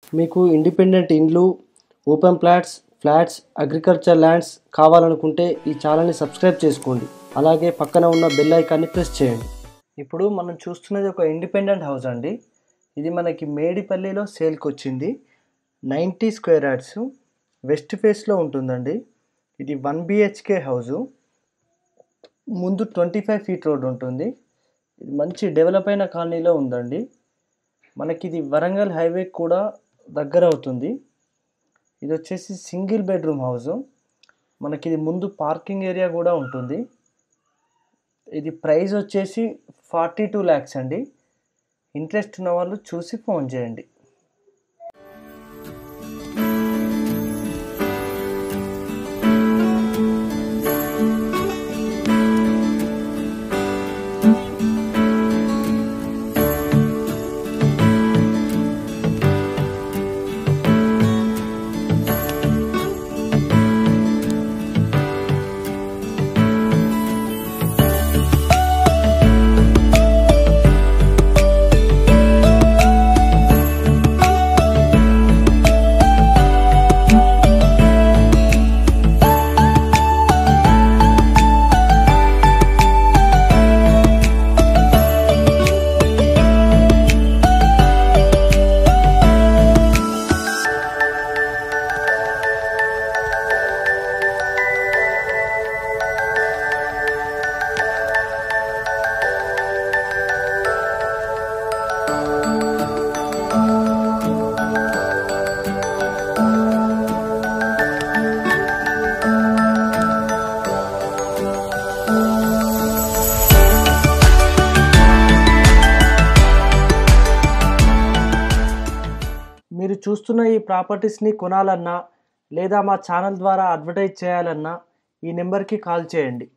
మీకు ఇండిపెండెంట్ ఇండ్లు open plots flats agriculture lands కావాలనుకుంటే ఈ ఛానల్ని సబ్స్క్రైబ్ చేసుకోండి అలాగే పక్కన ఉన్న బెల్ ఐకాన్ని ప్రెస్ చేయండి ఇప్పుడు మనం చూస్తున్నది ఒక ఇండిపెండెంట్ హౌస్ అండి ఇది మనకి మేడిపల్లిలో సేల్కి వచ్చింది నైంటీ స్క్వేర్ యార్డ్స్ వెస్ట్ ఫేస్లో ఉంటుందండి ఇది వన్ బిహెచ్కే హౌజు ముందు ట్వంటీ ఫైవ్ ఫీట్ రోడ్ ఉంటుంది ఇది మంచి డెవలప్ అయిన కాలనీలో ఉందండి మనకి ఇది వరంగల్ హైవే కూడా దగ్గర అవుతుంది ఇది వచ్చేసి సింగిల్ బెడ్రూమ్ హౌస్ మనకి ఇది ముందు పార్కింగ్ ఏరియా కూడా ఉంటుంది ఇది ప్రైస్ వచ్చేసి ఫార్టీ టూ ల్యాక్స్ అండి ఇంట్రెస్ట్ ఉన్న వాళ్ళు చూసి ఫోన్ చేయండి మీరు చూస్తున్న ఈ ప్రాపర్టీస్ని కొనాలన్నా లేదా మా ఛానల్ ద్వారా అడ్వర్టైజ్ చేయాలన్నా ఈ నెంబర్కి కాల్ చేయండి